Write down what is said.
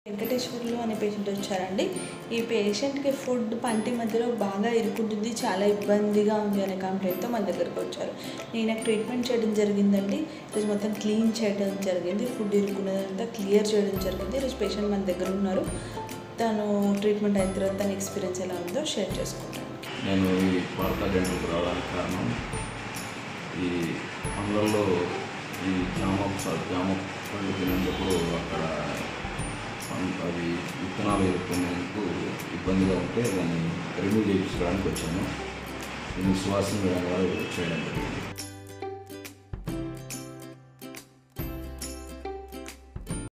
వెంకటేశ్వర్లు అనే పేషెంట్ వచ్చారండి ఈ పేషెంట్కి ఫుడ్ పంటి మధ్యలో బాగా ఇరుకుంటుంది చాలా ఇబ్బందిగా ఉంది అనే కంప్లైంట్తో మన దగ్గరకు వచ్చారు నేను ట్రీట్మెంట్ చేయడం జరిగిందండి ఈరోజు మొత్తం క్లీన్ చేయడం జరిగింది ఫుడ్ ఇరుకున్నదంతా క్లియర్ చేయడం జరిగింది ఈరోజు పేషెంట్ మన దగ్గర ఉన్నారు తను ట్రీట్మెంట్ అయిన తర్వాత తన ఎక్స్పీరియన్స్ ఎలా ఉందో షేర్ చేసుకుంటాను నేను ఈ వార్తా జంటకు రావడానికి కారణం ఈ అందరిలో ఈ జామ జామ పండు తినేందుకు అక్కడ అం- అవి విత్తనాలు ఎదుర్కొనేందుకు ఇబ్బందిగా ఉంటే దాన్ని రిమూవ్ చేయించడానికి వచ్చాను దీన్ని సువాసన గారు చేయడం జరిగింది